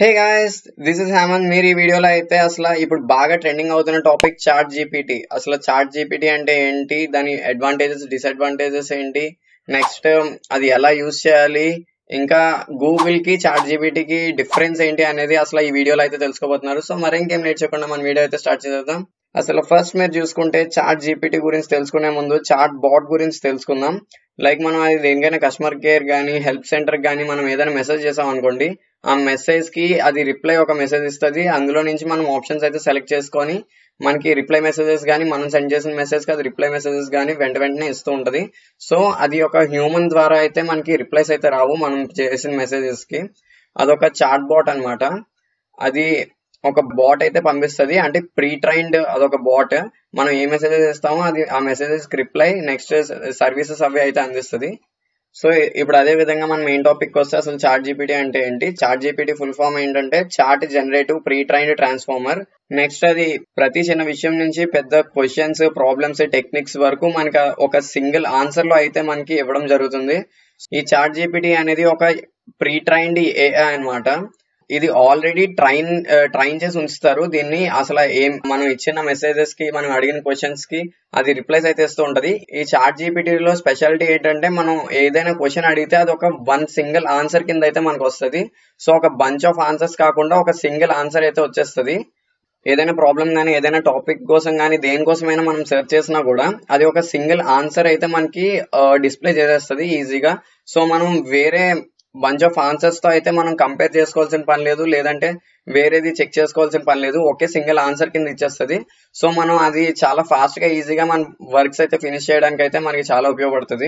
hey guys this is Hemanth మీరు ఈ వీడియోలో అయితే అసలు ఇప్పుడు బాగా ట్రెండింగ్ అవుతున్న టాపిక్ చాట్ జీపీటీ అసలు చాట్ జీపీటీ అంటే ఏంటి దాని అడ్వాంటేజెస్ డిసడ్వాంటేజెస్ ఏంటి నెక్స్ట్ అది ఎలా యూజ్ చేయాలి ఇంకా గూగుల్ కి చాట్ జీపీటీకి డిఫరెన్స్ ఏంటి అనేది అసలు ఈ వీడియోలో అయితే తెలుసుకోబోతున్నారు సో మరి ఇంకేం నేర్చుకోకుండా మన వీడియో అయితే స్టార్ట్ చేద్దాం అసలు ఫస్ట్ మీరు చూసుకుంటే చాట్ జీపీటీ గురించి తెలుసుకునే ముందు చాట్ బాట్ గురించి తెలుసుకుందాం లైక్ మనం అది దేనికైనా కస్టమర్ కేర్ కానీ హెల్ప్ సెంటర్ కానీ మనం ఏదైనా మెసేజ్ చేసాం అనుకోండి ఆ మెసేజ్ కి అది రిప్లై ఒక మెసేజ్ ఇస్తుంది అందులో నుంచి మనం ఆప్షన్స్ అయితే సెలెక్ట్ చేసుకొని మనకి రిప్లై మెసేజెస్ కానీ మనం సెండ్ చేసిన మెసేజ్ కి అది రిప్లై మెసేజెస్ కానీ వెంట వెంటనే ఇస్తూ ఉంటది సో అది ఒక హ్యూమన్ ద్వారా అయితే మనకి రిప్లైస్ అయితే రావు మనం చేసిన మెసేజెస్ కి అదొక చాట్ బాట్ అన్నమాట అది ఒక బాట్ అయితే పంపిస్తుంది అంటే ప్రీ ట్రైన్డ్ అదొక బాట్ మనం ఏ మెసేజెస్ ఇస్తామో అది ఆ మెసేజెస్ రిప్లై నెక్స్ట్ సర్వీసెస్ అవి అయితే అందిస్తుంది సో ఇప్పుడు అదే విధంగా మనం మెయిన్ టాపిక్ వస్తే అసలు చాట్ జీపీటీ అంటే ఏంటి చాట్ జీపీటీ ఫుల్ ఫామ్ ఏంటంటే chat generative pre trained transformer next అది ప్రతి చిన్న విషయం నుంచి పెద్ద క్వశ్చన్స్ ప్రాబ్లమ్స్ టెక్నిక్స్ వరకు మనకి ఒక సింగిల్ ఆన్సర్ లో అయితే మనకి ఇవ్వడం జరుగుతుంది ఈ చాట్ జీపీటీ అనేది ఒక ప్రీ ట్రైన్డ్ ఏఐ అనమాట ఇది ఆల్రెడీ ట్రైన్ ట్రైన్ చేసి ఉంచుతారు దీన్ని అసలు ఏం మనం ఇచ్చిన మెసేజెస్ కి మనం అడిగిన క్వశ్చన్స్ కి అది రిప్లైస్ అయితే ఇస్తూ ఉంటది ఈ చాట్ జీపీటీలో స్పెషాలిటీ ఏంటంటే మనం ఏదైనా క్వశ్చన్ అడిగితే అది ఒక వన్ సింగిల్ ఆన్సర్ కింద అయితే మనకు వస్తుంది సో ఒక బంచ్ ఆఫ్ ఆన్సర్స్ కాకుండా ఒక సింగిల్ ఆన్సర్ అయితే వచ్చేస్తుంది ఏదైనా ప్రాబ్లం కానీ ఏదైనా టాపిక్ కోసం కానీ దేనికోసమైనా మనం సెర్చ్ చేసినా కూడా అది ఒక సింగిల్ ఆన్సర్ అయితే మనకి డిస్ప్లే చేసేస్తుంది ఈజీగా సో మనం వేరే బంచ్ ఆఫ్ ఆన్సర్స్ తో అయితే మనం కంపేర్ చేసుకోవాల్సిన పని లేదు లేదంటే వేరేది చెక్ చేసుకోవాల్సిన పని లేదు ఒకే సింగిల్ ఆన్సర్ కింద ఇచ్చేస్తుంది సో మనం అది చాలా ఫాస్ట్ గా ఈజీగా మన వర్క్స్ అయితే ఫినిష్ చేయడానికి అయితే మనకి చాలా ఉపయోగపడుతుంది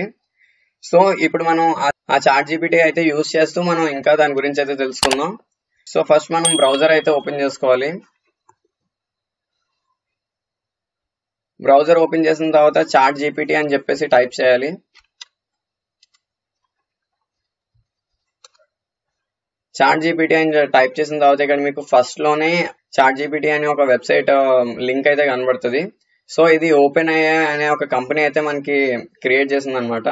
సో ఇప్పుడు మనం ఆ చాట్ జీపీటీ అయితే యూజ్ చేస్తూ మనం ఇంకా దాని గురించి అయితే తెలుసుకుందాం సో ఫస్ట్ మనం బ్రౌజర్ అయితే ఓపెన్ చేసుకోవాలి బ్రౌజర్ ఓపెన్ చేసిన తర్వాత చాట్ జీపీటీ అని చెప్పేసి టైప్ చేయాలి చాట్ జీపీటీ అని టైప్ చేసిన తర్వాత ఇక్కడ మీకు ఫస్ట్ లోనే చాట్ జీపీటీ అనే ఒక వెబ్సైట్ లింక్ అయితే కనబడుతుంది సో ఇది ఓపెన్ అయ్యే అనే ఒక కంపెనీ అయితే మనకి క్రియేట్ చేసింది అనమాట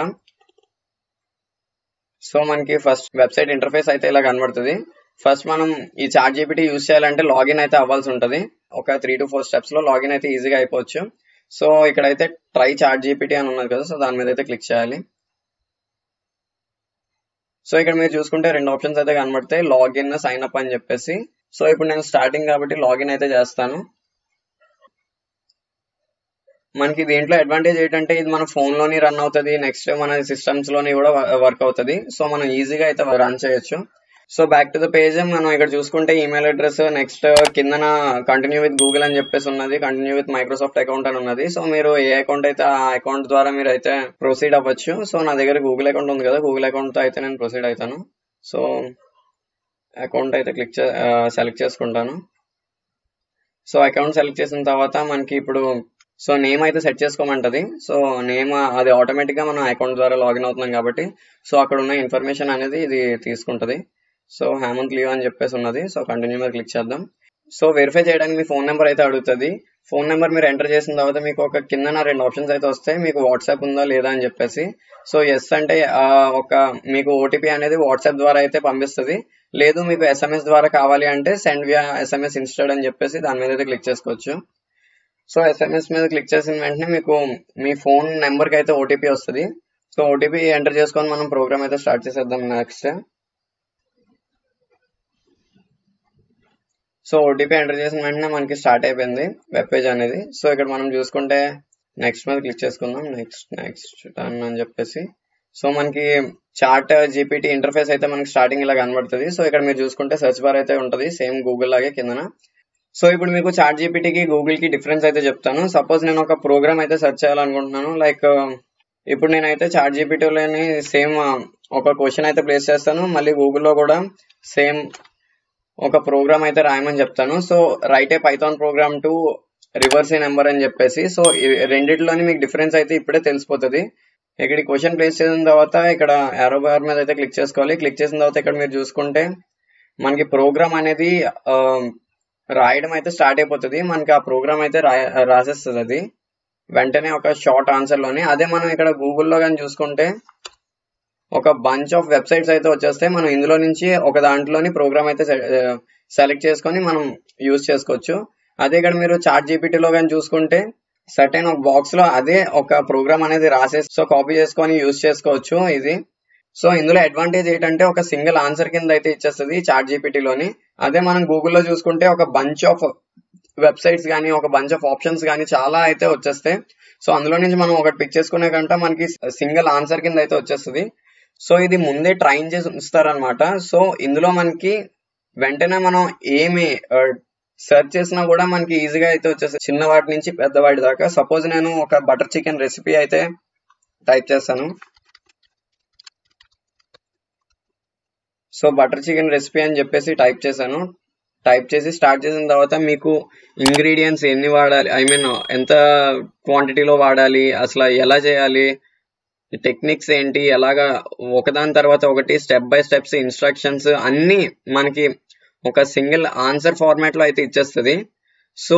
సో మనకి ఫస్ట్ వెబ్సైట్ ఇంటర్ఫేస్ అయితే ఇలా కనబడుతుంది ఫస్ట్ మనం ఈ చాట్ జీపీటీ యూజ్ చేయాలంటే లాగిన్ అయితే అవ్వాల్సి ఉంటుంది ఒక త్రీ టు ఫోర్ స్టెప్స్ లో లాగిన్ అయితే ఈజీగా అయిపోవచ్చు సో ఇక్కడైతే ట్రై చాట్ జీపీటీ అని ఉన్నది కదా సో దాని మీద అయితే క్లిక్ చేయాలి సో ఇక్కడ మీరు చూసుకుంటే రెండు ఆప్షన్స్ అయితే కనబడతాయి లాగిన్ సైన్ అప్ అని చెప్పేసి సో ఇప్పుడు నేను స్టార్టింగ్ కాబట్టి లాగిన్ అయితే చేస్తాను మనకి దీంట్లో అడ్వాంటేజ్ ఏంటంటే ఇది మన ఫోన్ లోని రన్ అవుతుంది నెక్స్ట్ మన సిస్టమ్స్ లోని కూడా వర్క్ అవుతుంది సో మనం ఈజీగా అయితే రన్ చేయొచ్చు so back to the page మనం ఇక్కడ చూసుకుంటే ఈమెయిల్ అడ్రస్ నెక్స్ట్ కిందన కంటిన్యూ విత్ గూగుల్ అని చెప్పేసి ఉన్నది కంటిన్యూ విత్ మైక్రోసాఫ్ట్ అకౌంట్ అని ఉన్నది సో మీరు ఏ అకౌంట్ అయితే ఆ అకౌంట్ ద్వారా మీరు అయితే ప్రొసీడ్ అవ్వచ్చు సో నా దగ్గర గూగుల్ అకౌంట్ ఉంది కదా గూగుల్ అకౌంట్ తో అయితే నేను ప్రొసీడ్ అవుతాను సో అకౌంట్ అయితే క్లిక్ సెలెక్ట్ చేసుకుంటాను సో అకౌంట్ సెలెక్ట్ చేసిన తర్వాత మనకి ఇప్పుడు సో నేమ్ అయితే సెట్ చేసుకోమంటది సో నేమ్ అది ఆటోమేటిక్ గా మనం అకౌంట్ ద్వారా లాగిన్ అవుతున్నాం కాబట్టి సో అక్కడ ఉన్న ఇన్ఫర్మేషన్ అనేది ఇది తీసుకుంటది సో హేమంత్ లియో అని చెప్పేసి ఉన్నది సో కంటిన్యూ మీద క్లిక్ చేద్దాం సో వెరిఫై చేయడానికి మీ ఫోన్ నెంబర్ అయితే అడుగుతుంది ఫోన్ నెంబర్ మీరు ఎంటర్ చేసిన తర్వాత మీకు ఒక కింద రెండు ఆప్షన్స్ అయితే వస్తాయి మీకు వాట్సాప్ ఉందా లేదా అని చెప్పేసి సో ఎస్ అంటే ఒక మీకు ఓటీపీ అనేది వాట్సాప్ ద్వారా అయితే పంపిస్తుంది లేదు మీకు ఎస్ఎంఎస్ ద్వారా కావాలి అంటే సెండ్ వియా ఎస్ఎంఎస్ ఇన్స్టెడ్ అని చెప్పేసి దాని మీద అయితే క్లిక్ చేసుకోవచ్చు సో ఎస్ఎంఎస్ మీద క్లిక్ చేసిన వెంటనే మీకు మీ ఫోన్ నెంబర్కి అయితే ఓటీపీ వస్తుంది సో ఓటీపీ ఎంటర్ చేసుకొని మనం ప్రోగ్రామ్ అయితే స్టార్ట్ చేసేద్దాం నెక్స్ట్ సో ఓటీపీ ఎంటర్ చేసిన వెంటనే మనకి స్టార్ట్ అయిపోయింది వెబ్ పేజ్ అనేది సో ఇక్కడ మనం చూసుకుంటే నెక్స్ట్ మీద క్లిక్ చేసుకుందాం నెక్స్ట్ నెక్స్ట్ టర్న్ అని చెప్పేసి సో మనకి చాట్ జీపీటీ ఇంటర్ఫేస్ అయితే మనకి స్టార్టింగ్ ఇలా కనబడుతుంది సో ఇక్కడ మీరు చూసుకుంటే సెర్చ్ బార్ అయితే ఉంటుంది సేమ్ గూగుల్ లాగే కిందన సో ఇప్పుడు మీకు చాట్ జీపీటీకి గూగుల్ కి డిఫరెన్స్ అయితే చెప్తాను సపోజ్ నేను ఒక ప్రోగ్రామ్ అయితే సెర్చ్ చేయాలనుకుంటున్నాను లైక్ ఇప్పుడు నేనైతే చాట్ జీపీటీలోని సేమ్ ఒక క్వశ్చన్ అయితే ప్లేస్ చేస్తాను మళ్ళీ గూగుల్లో కూడా సేమ్ ఒక ప్రోగ్రామ్ అయితే రాయమని చెప్తాను so write a Python program to reverse a number అని చెప్పేసి సో రెండిట్లోని మీకు డిఫరెన్స్ అయితే ఇప్పుడే తెలిసిపోతుంది ఇక్కడ క్వశ్చన్ ప్లేస్ చేసిన తర్వాత ఇక్కడ యారో బార్ మీద అయితే క్లిక్ చేసుకోవాలి క్లిక్ చేసిన తర్వాత ఇక్కడ మీరు చూసుకుంటే మనకి ప్రోగ్రామ్ అనేది రాయడం అయితే స్టార్ట్ అయిపోతుంది మనకి ఆ ప్రోగ్రామ్ అయితే రాసేస్తుంది అది వెంటనే ఒక షార్ట్ ఆన్సర్ లోని అదే మనం ఇక్కడ గూగుల్లో కానీ చూసుకుంటే ఒక బంచ్ ఆఫ్ వెబ్సైట్స్ అయితే వచ్చేస్తే మనం ఇందులో నుంచి ఒక దాంట్లోని ప్రోగ్రామ్ అయితే సెలెక్ట్ చేసుకొని మనం యూజ్ చేసుకోవచ్చు అదే ఇక్కడ మీరు చాట్ జీపీటీలో కానీ చూసుకుంటే సర్టెన్ ఒక బాక్స్ లో అదే ఒక ప్రోగ్రామ్ అనేది రాసేసి సో కాపీ చేసుకొని యూజ్ చేసుకోవచ్చు ఇది సో ఇందులో అడ్వాంటేజ్ ఏంటంటే ఒక సింగిల్ ఆన్సర్ కింద అయితే ఇచ్చేస్తుంది చాట్ జీపీటీలోని అదే మనం గూగుల్లో చూసుకుంటే ఒక బంచ్ ఆఫ్ వెబ్సైట్స్ కానీ ఒక బంచ్ ఆఫ్ ఆప్షన్స్ కానీ చాలా అయితే వచ్చేస్తాయి సో అందులో నుంచి మనం ఒకటి పిక్ చేసుకునే కంటే మనకి సింగిల్ ఆన్సర్ కింద అయితే వచ్చేస్తుంది సో ఇది ముందే ట్రైన్ చేసి ఉంచుతారనమాట సో ఇందులో మనకి వెంటనే మనం ఏమి సెర్చ్ చేసినా కూడా మనకి ఈజీగా అయితే వచ్చేస్తుంది చిన్న వాటి నుంచి పెద్ద వాటి దాకా సపోజ్ నేను ఒక బటర్ చికెన్ రెసిపీ అయితే టైప్ చేస్తాను సో బటర్ చికెన్ రెసిపీ అని చెప్పేసి టైప్ చేశాను టైప్ చేసి స్టార్ట్ చేసిన తర్వాత మీకు ఇంగ్రీడియంట్స్ ఎన్ని వాడాలి ఐ మీన్ ఎంత క్వాంటిటీలో వాడాలి అసలు ఎలా చేయాలి టెక్నిక్స్ ఏంటి ఎలాగా ఒకదాని తర్వాత ఒకటి స్టెప్ బై స్టెప్స్ ఇన్స్ట్రక్షన్స్ అన్ని మనకి ఒక సింగిల్ ఆన్సర్ ఫార్మాట్ లో అయితే ఇచ్చేస్తుంది సో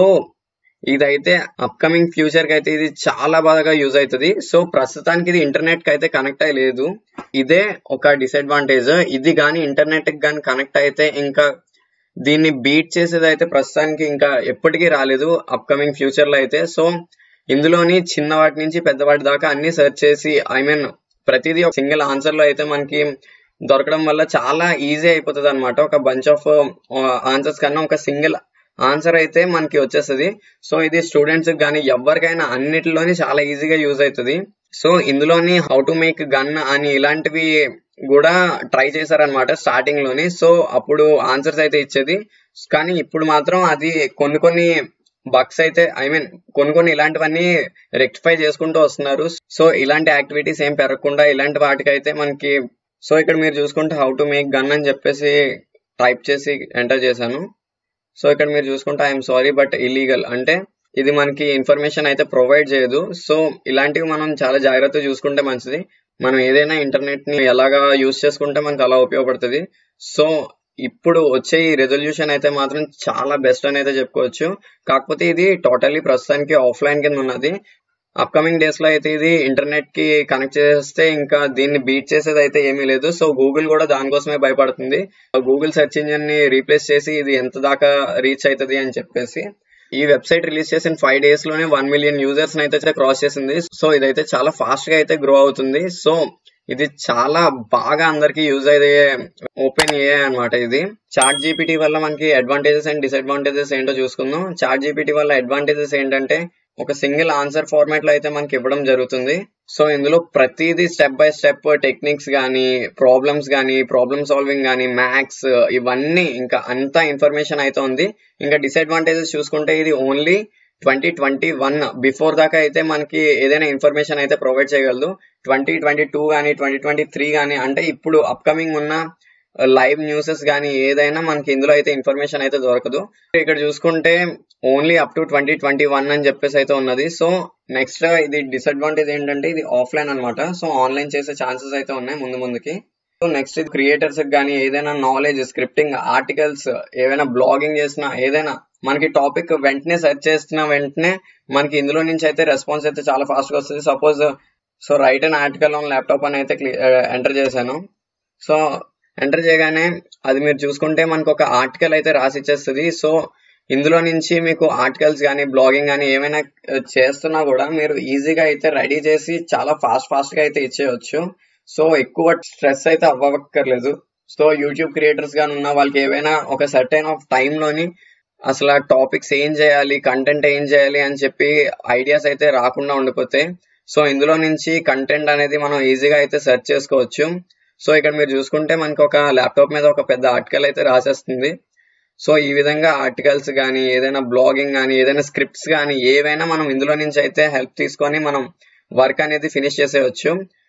ఇదైతే అప్కమింగ్ ఫ్యూచర్ కి అయితే ఇది చాలా బాగా యూజ్ అవుతుంది సో ప్రస్తుతానికి ఇది ఇంటర్నెట్ కి అయితే కనెక్ట్ అయ్యలేదు ఇదే ఒక డిసడ్వాంటేజ్ ఇది కానీ ఇంటర్నెట్ కి కానీ కనెక్ట్ అయితే ఇంకా దీన్ని బీట్ చేసేది అయితే ప్రస్తుతానికి ఇంకా ఎప్పటికీ రాలేదు అప్కమింగ్ ఫ్యూచర్ లో అయితే సో ఇందులోని చిన్న వాటి నుంచి పెద్దవాటి దాకా అన్ని సెర్చ్ చేసి ఐ మీన్ ప్రతిదీ ఒక సింగిల్ ఆన్సర్ లో అయితే మనకి దొరకడం వల్ల చాలా ఈజీ అయిపోతుంది అనమాట ఒక బంచ్ ఆఫ్ ఆన్సర్స్ కన్నా ఒక సింగిల్ ఆన్సర్ అయితే మనకి వచ్చేస్తుంది సో ఇది స్టూడెంట్స్ కానీ ఎవరికైనా అన్నిటిలోని చాలా ఈజీగా యూజ్ అవుతుంది సో ఇందులోని హౌ టు మేక్ గన్ అని ఇలాంటివి కూడా ట్రై చేశారనమాట స్టార్టింగ్ లోని సో అప్పుడు ఆన్సర్స్ అయితే ఇచ్చేది కానీ ఇప్పుడు మాత్రం అది కొన్ని కొన్ని బగ్స్ అయితే ఐ మీన్ కొన్ని కొన్ని ఇలాంటివన్నీ రెక్టిఫై చేసుకుంటూ వస్తున్నారు సో ఇలాంటి యాక్టివిటీస్ ఏం పెరగకుండా ఇలాంటి వాటికైతే మనకి సో ఇక్కడ మీరు చూసుకుంటే హౌ టు మేక్ గన్ అని చెప్పేసి టైప్ చేసి ఎంటర్ చేశాను సో ఇక్కడ మీరు చూసుకుంటే ఐఎమ్ సారీ బట్ ఇల్లీగల్ అంటే ఇది మనకి ఇన్ఫర్మేషన్ అయితే ప్రొవైడ్ చేయదు సో ఇలాంటివి మనం చాలా జాగ్రత్తగా చూసుకుంటే మంచిది మనం ఏదైనా ఇంటర్నెట్ ని ఎలాగా యూజ్ చేసుకుంటే మనకు అలా ఉపయోగపడుతుంది సో ఇప్పుడు వచ్చే ఈ రెజల్యూషన్ అయితే మాత్రం చాలా బెస్ట్ అని అయితే చెప్పుకోవచ్చు కాకపోతే ఇది టోటల్లీ ప్రస్తుతానికి ఆఫ్లైన్ కింద ఉన్నది అప్కమింగ్ డేస్ లో అయితే ఇది ఇంటర్నెట్ కి కనెక్ట్ చేస్తే ఇంకా దీన్ని బీట్ చేసేది అయితే ఏమీ లేదు సో గూగుల్ కూడా దానికోసమే భయపడుతుంది గూగుల్ సెర్చ్ ఇంజిన్ ని రీప్లేస్ చేసి ఇది ఎంత దాకా రీచ్ అవుతుంది అని చెప్పేసి ఈ వెబ్సైట్ రిలీజ్ చేసిన ఫైవ్ డేస్ లోనే వన్ మిలియన్ యూజర్స్ అయితే క్రాస్ చేసింది సో ఇదైతే చాలా ఫాస్ట్ గా అయితే గ్రో అవుతుంది సో ఇది చాలా బాగా అందరికి యూజ్ అయ్యే ఓపెన్ ఏ అనమాట ఇది చాట్ జీపీటీ వల్ల మనకి అడ్వాంటేజెస్ అండ్ డిసడ్వాంటేజెస్ ఏంటో చూసుకుందాం చాట్ జీపీటీ వల్ల అడ్వాంటేజెస్ ఏంటంటే ఒక సింగిల్ ఆన్సర్ ఫార్మాట్ లో అయితే మనకి ఇవ్వడం జరుగుతుంది సో ఇందులో ప్రతిదీ స్టెప్ బై స్టెప్ టెక్నిక్స్ కానీ ప్రాబ్లమ్స్ కానీ ప్రాబ్లమ్ సాల్వింగ్ కానీ మ్యాథ్స్ ఇవన్నీ ఇంకా అంతా ఇన్ఫర్మేషన్ అయితే ఉంది ఇంకా డిసడ్వాంటేజెస్ చూసుకుంటే ఇది only twenty twenty one before దాకా అయితే మనకి ఏదైనా ఇన్ఫర్మేషన్ అయితే ప్రొవైడ్ చేయగలదు ట్వంటీ ట్వంటీ టూ కానీ ట్వంటీ ట్వంటీ త్రీ కానీ అంటే ఇప్పుడు అప్కమింగ్ ఉన్న లైవ్ న్యూసెస్ కానీ ఏదైనా మనకి ఇందులో అయితే ఇన్ఫర్మేషన్ అయితే దొరకదు ఇక్కడ చూసుకుంటే only up to twenty twenty one అని చెప్పేసి అయితే ఉన్నది సో నెక్స్ట్ ఇది డిసడ్వాంటేజ్ ఏంటంటే ఇది ఆఫ్లైన్ అనమాట సో ఆన్లైన్ చేసే ఛాన్సెస్ అయితే ఉన్నాయి ముందు ముందుకి సో నెక్స్ట్ ఇది క్రియేటర్స్ కానీ ఏదైనా నాలెడ్జ్ స్క్రిప్టింగ్ ఆర్టికల్స్ ఏదైనా బ్లాగింగ్ చేసినా ఏదైనా మనకి టాపిక్ వెంటనే సెర్చ్ చేసిన వెంటనే మనకి ఇందులో నుంచి అయితే రెస్పాన్స్ అయితే చాలా ఫాస్ట్ గా వస్తుంది suppose so write and article on laptop అని అయితే ఎంటర్ చేశాను సో ఎంటర్ చేయగానే అది మీరు చూసుకుంటే మనకు ఒక ఆర్టికల్ అయితే రాసి ఇచ్చేస్తుంది సో ఇందులో నుంచి మీకు ఆర్టికల్స్ కానీ బ్లాగింగ్ కానీ ఏమైనా చేస్తున్నా కూడా మీరు ఈజీగా అయితే రెడీ చేసి చాలా ఫాస్ట్ ఫాస్ట్ గా అయితే ఇచ్చేయచ్చు సో ఎక్కువ స్ట్రెస్ అయితే అవ్వక్కర్లేదు సో యూట్యూబ్ క్రియేటర్స్ గాని ఉన్న వాళ్ళకి ఏవైనా ఒక సర్టైన్ ఆఫ్ టైంలోని అసలు ఆ టాపిక్స్ ఏం చేయాలి కంటెంట్ ఏం చేయాలి అని చెప్పి ఐడియాస్ అయితే రాకుండా ఉండిపోతాయి సో ఇందులో నుంచి కంటెంట్ అనేది మనం ఈజీగా అయితే సెర్చ్ చేసుకోవచ్చు సో ఇక్కడ మీరు చూసుకుంటే మనకి ఒక ల్యాప్టాప్ మీద ఒక పెద్ద ఆర్టికల్ అయితే రాసేస్తుంది సో ఈ విధంగా ఆర్టికల్స్ కానీ ఏదైనా బ్లాగింగ్ కానీ ఏదైనా స్క్రిప్ట్స్ కానీ ఏవైనా మనం ఇందులో నుంచి అయితే హెల్ప్ తీసుకొని మనం వర్క్ అనేది ఫినిష్ చేసేయచ్చు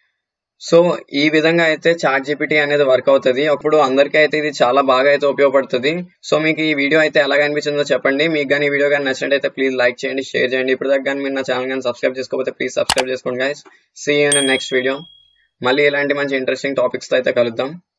సో ఈ విధంగా అయితే చాట్ జీపీటీ అనేది వర్క్ అవుతుంది అప్పుడు అందరికీ అయితే ఇది చాలా బాగా అయితే ఉపయోగపడుతుంది సో మీకు ఈ వీడియో అయితే ఎలాగ అనిపించిందో చెప్పండి మీకు కానీ ఈ వీడియో కానీ నచ్చినట్టయితే ప్లీజ్ లైక్ చేయండి షేర్ చేయండి ఇప్పుడు దాకా కానీ మీరు నా ఛానల్ కానీ సబ్స్క్రైబ్ చేసుకోకపోతే ప్లీజ్ సబ్స్క్రైబ్ చేసుకోండి guys see in next video మళ్ళీ ఇలాంటి మంచి ఇంట్రెస్టింగ్ టాపిక్స్ అయితే కలుద్దాం